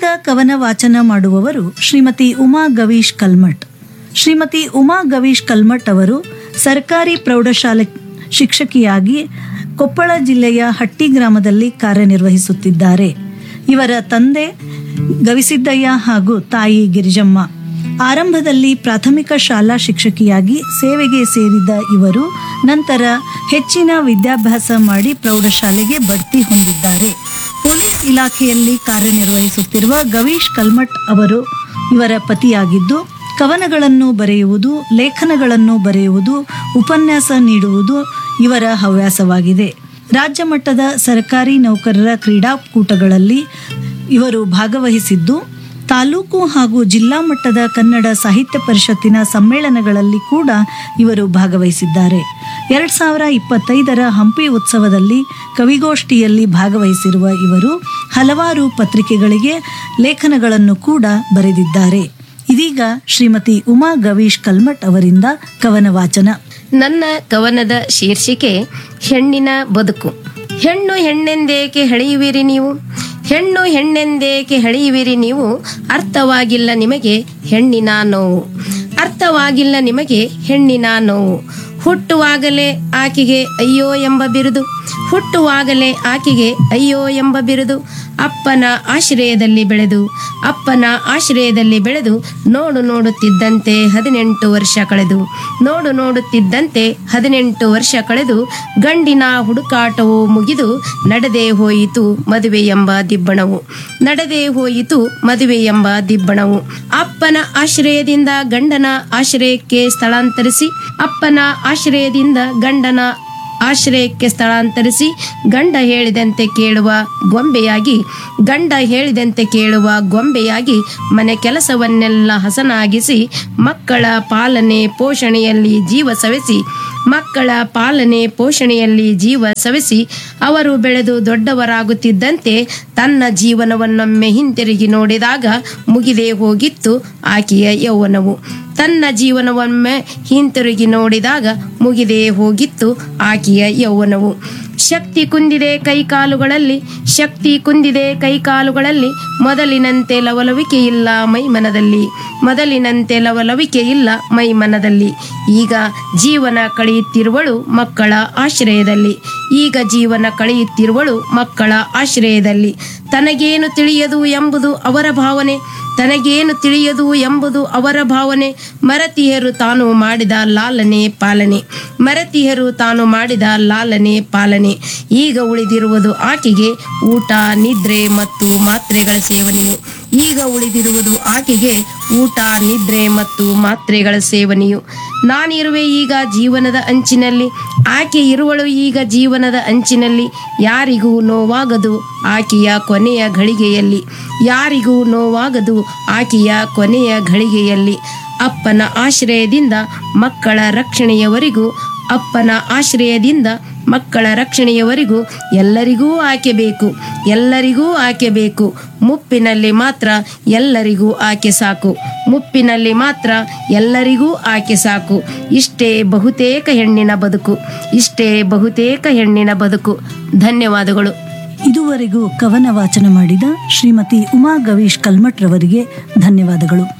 ಕವನ ವಾಚನ ಮಾಡುವವರು ಶ್ರೀಮತಿ ಉಮಾ ಗವೀಶ್ ಕಲ್ಮಠ್ ಶ್ರೀಮತಿ ಉಮಾ ಗವೀಶ್ ಕಲ್ಮಠ್ ಅವರು ಸರ್ಕಾರಿ ಪ್ರೌಢಶಾಲೆ ಶಿಕ್ಷಕಿಯಾಗಿ ಕೊಪ್ಪಳ ಜಿಲ್ಲೆಯ ಹಟ್ಟಿ ಗ್ರಾಮದಲ್ಲಿ ಕಾರ್ಯನಿರ್ವಹಿಸುತ್ತಿದ್ದಾರೆ ಇವರ ತಂದೆ ಗವಿಸಿದ್ದಯ್ಯ ಹಾಗೂ ತಾಯಿ ಗಿರಿಜಮ್ಮ ಆರಂಭದಲ್ಲಿ ಪ್ರಾಥಮಿಕ ಶಾಲಾ ಶಿಕ್ಷಕಿಯಾಗಿ ಸೇವೆಗೆ ಸೇರಿದ ಇವರು ನಂತರ ಹೆಚ್ಚಿನ ವಿದ್ಯಾಭ್ಯಾಸ ಮಾಡಿ ಪ್ರೌಢಶಾಲೆಗೆ ಬಡ್ತಿ ಹೊಂದಿದ್ದಾರೆ ಪೊಲೀಸ್ ಇಲಾಖೆಯಲ್ಲಿ ಕಾರ್ಯನಿರ್ವಹಿಸುತ್ತಿರುವ ಗವೀಶ್ ಕಲ್ಮಠ್ ಅವರು ಇವರ ಪತಿಯಾಗಿದ್ದು ಕವನಗಳನ್ನು ಬರೆಯುವುದು ಲೇಖನಗಳನ್ನು ಬರೆಯುವುದು ಉಪನ್ಯಾಸ ನೀಡುವುದು ಇವರ ಹವ್ಯಾಸವಾಗಿದೆ ರಾಜ್ಯ ಮಟ್ಟದ ಸರ್ಕಾರಿ ನೌಕರರ ಕ್ರೀಡಾಕೂಟಗಳಲ್ಲಿ ಇವರು ಭಾಗವಹಿಸಿದ್ದು ತಾಲೂಕು ಹಾಗೂ ಜಿಲ್ಲಾ ಮಟ್ಟದ ಕನ್ನಡ ಸಾಹಿತ್ಯ ಪರಿಷತ್ತಿನ ಸಮ್ಮೇಳನಗಳಲ್ಲಿ ಕೂಡ ಇವರು ಭಾಗವಹಿಸಿದ್ದಾರೆ ಎರಡ್ ಸಾವಿರ ಇಪ್ಪತ್ತೈದರ ಹಂಪಿ ಉತ್ಸವದಲ್ಲಿ ಕವಿಗೋಷ್ಠಿಯಲ್ಲಿ ಭಾಗವಹಿಸಿರುವ ಇವರು ಹಲವಾರು ಪತ್ರಿಕೆಗಳಿಗೆ ಲೇಖನಗಳನ್ನು ಕೂಡ ಬರೆದಿದ್ದಾರೆ ಇದೀಗ ಶ್ರೀಮತಿ ಉಮಾ ಗವೀಶ್ ಕಲ್ಮಠ್ ಅವರಿಂದ ಕವನ ವಾಚನ ನನ್ನ ಕವನದ ಶೀರ್ಷಿಕೆ ಹೆಣ್ಣಿನ ಬದುಕು ಹೆಣ್ಣು ಹೆಣ್ಣೆಂದೇಕೆ ಹೆಳೆಯುವಿರಿ ನೀವು ಹೆಣ್ಣು ಹೆಣ್ಣೆಂದೇಕೆ ಹೆಳೆಯುವಿರಿ ನೀವು ಅರ್ಥವಾಗಿಲ್ಲ ನಿಮಗೆ ಹೆಣ್ಣಿನ ನೋವು ಅರ್ಥವಾಗಿಲ್ಲ ನಿಮಗೆ ಹೆಣ್ಣಿನ ನೋವು ಹುಟ್ಟುವಾಗಲೇ ಆಕೆಗೆ ಅಯ್ಯೋ ಎಂಬ ಬಿರುದು ಹುಟ್ಟುವಾಗಲೇ ಆಕೆಗೆ ಅಯ್ಯೋ ಎಂಬ ಬಿರುದು ಅಪ್ಪನ ಆಶ್ರಯದಲ್ಲಿ ಬೆಳೆದು ಅಪ್ಪನ ಆಶ್ರಯದಲ್ಲಿ ಬೆಳೆದು ನೋಡು ನೋಡುತ್ತಿದ್ದಂತೆ ಹದಿನೆಂಟು ವರ್ಷ ಕಳೆದು ನೋಡು ನೋಡುತ್ತಿದ್ದಂತೆ ಹದಿನೆಂಟು ವರ್ಷ ಕಳೆದು ಗಂಡಿನ ಹುಡುಕಾಟವು ಮುಗಿದು ನಡೆದೇ ಹೋಯಿತು ಮದುವೆ ಎಂಬ ದಿಬ್ಬಣವು ನಡೆದೇ ಹೋಯಿತು ಮದುವೆ ಎಂಬ ದಿಬ್ಬಣವು ಅಪ್ಪನ ಆಶ್ರಯದಿಂದ ಗಂಡನ ಆಶ್ರಯಕ್ಕೆ ಸ್ಥಳಾಂತರಿಸಿ ಅಪ್ಪನ ಆಶ್ರಯದಿಂದ ಗಂಡನ ಆಶ್ರಯಕ್ಕೆ ಸ್ಥಳಾಂತರಿಸಿ ಗಂಡ ಹೇಳಿದಂತೆ ಕೇಳುವ ಗೊಂಬೆಯಾಗಿ ಗಂಡ ಹೇಳಿದಂತೆ ಕೇಳುವ ಗೊಂಬೆಯಾಗಿ ಮನೆ ಕೆಲಸವನ್ನೆಲ್ಲ ಹಸನಾಗಿಸಿ ಮಕ್ಕಳ ಪಾಲನೆ ಪೋಷಣೆಯಲ್ಲಿ ಜೀವ ಸವೆಸಿ ಮಕ್ಕಳ ಪಾಲನೆ ಪೋಷಣೆಯಲ್ಲಿ ಜೀವ ಸವೆಸಿ ಅವರು ಬೆಳೆದು ದೊಡ್ಡವರಾಗುತ್ತಿದ್ದಂತೆ ತನ್ನ ಜೀವನವನ್ನೊಮ್ಮೆ ಹಿಂತಿರುಗಿ ನೋಡಿದಾಗ ಮುಗಿದೇ ಹೋಗಿತ್ತು ಆಕೆಯ ಯೌವನವು ತನ್ನ ಜೀವನವೊಮ್ಮೆ ಹಿಂತಿರುಗಿ ನೋಡಿದಾಗ ಮುಗಿದೇ ಹೋಗಿತ್ತು ಆಕೆಯ ಯೌವನವು ಶಕ್ತಿ ಕುಂದಿದೆ ಕೈಕಾಲುಗಳಲ್ಲಿ ಶಕ್ತಿ ಕುಂದಿದೆ ಕೈಕಾಲುಗಳಲ್ಲಿ ಮೊದಲಿನಂತೆ ಲವಲವಿಕೆ ಇಲ್ಲ ಮೈಮನದಲ್ಲಿ ಮೊದಲಿನಂತೆ ಲವಲವಿಕೆ ಇಲ್ಲ ಮೈಮನದಲ್ಲಿ ಈಗ ಜೀವನ ಕಳೆಯುತ್ತಿರುವಳು ಮಕ್ಕಳ ಆಶ್ರಯದಲ್ಲಿ ಈಗ ಜೀವನ ಕಳೆಯುತ್ತಿರುವಳು ಮಕ್ಕಳ ಆಶ್ರಯದಲ್ಲಿ ತನಗೇನು ತಿಳಿಯದು ಎಂಬುದು ಅವರ ಭಾವನೆ ತನಗೇನು ತಿಳಿಯದು ಎಂಬುದು ಅವರ ಭಾವನೆ ಮರತಿಯರು ತಾನು ಮಾಡಿದ ಲಾಲನೆ ಪಾಲನೆ ಮರತಿಯರು ತಾನು ಮಾಡಿದ ಲಾಲನೆ ಪಾಲನೆ ಈಗ ಉಳಿದಿರುವುದು ಆಕೆಗೆ ಊಟ ನಿದ್ರೆ ಮತ್ತು ಮಾತ್ರೆಗಳ ಸೇವನೆಯು ಈಗ ಉಳಿದಿರುವುದು ಆಕೆಗೆ ಊಟ ನಿದ್ರೆ ಮತ್ತು ಮಾತ್ರೆಗಳ ಸೇವನೆಯು ನಾನಿರುವೆ ಈಗ ಜೀವನದ ಅಂಚಿನಲ್ಲಿ ಆಕೆ ಇರುವಳು ಈಗ ಜೀವನದ ಅಂಚಿನಲ್ಲಿ ಯಾರಿಗೂ ನೋವಾಗದು ಆಕೆಯ ಕೊನೆಯ ಘಳಿಗೆಯಲ್ಲಿ ಯಾರಿಗೂ ನೋವಾಗದು ಆಕೆಯ ಕೊನೆಯ ಘಳಿಗೆಯಲ್ಲಿ ಅಪ್ಪನ ಆಶ್ರಯದಿಂದ ಮಕ್ಕಳ ರಕ್ಷಣೆಯವರೆಗೂ ಅಪ್ಪನ ಆಶ್ರಯದಿಂದ ಮಕ್ಕಳ ರಕ್ಷಣೆಯವರೆಗೂ ಎಲ್ಲರಿಗೂ ಆಕೆ ಬೇಕು ಎಲ್ಲರಿಗೂ ಆಕೆ ಬೇಕು ಮುಪ್ಪಿನಲ್ಲಿ ಮಾತ್ರ ಎಲ್ಲರಿಗೂ ಆಕೆ ಸಾಕು ಮುಪ್ಪಿನಲ್ಲಿ ಮಾತ್ರ ಎಲ್ಲರಿಗೂ ಆಕೆ ಸಾಕು ಇಷ್ಟೇ ಬಹುತೇಕ ಹೆಣ್ಣಿನ ಬದುಕು ಇಷ್ಟೇ ಬಹುತೇಕ ಹೆಣ್ಣಿನ ಬದುಕು ಧನ್ಯವಾದಗಳು ಇದುವರೆಗೂ ಕವನ ವಾಚನ ಮಾಡಿದ ಶ್ರೀಮತಿ ಉಮಾ ಗವೀಶ್ ಕಲ್ಮಠ್ ರವರಿಗೆ ಧನ್ಯವಾದಗಳು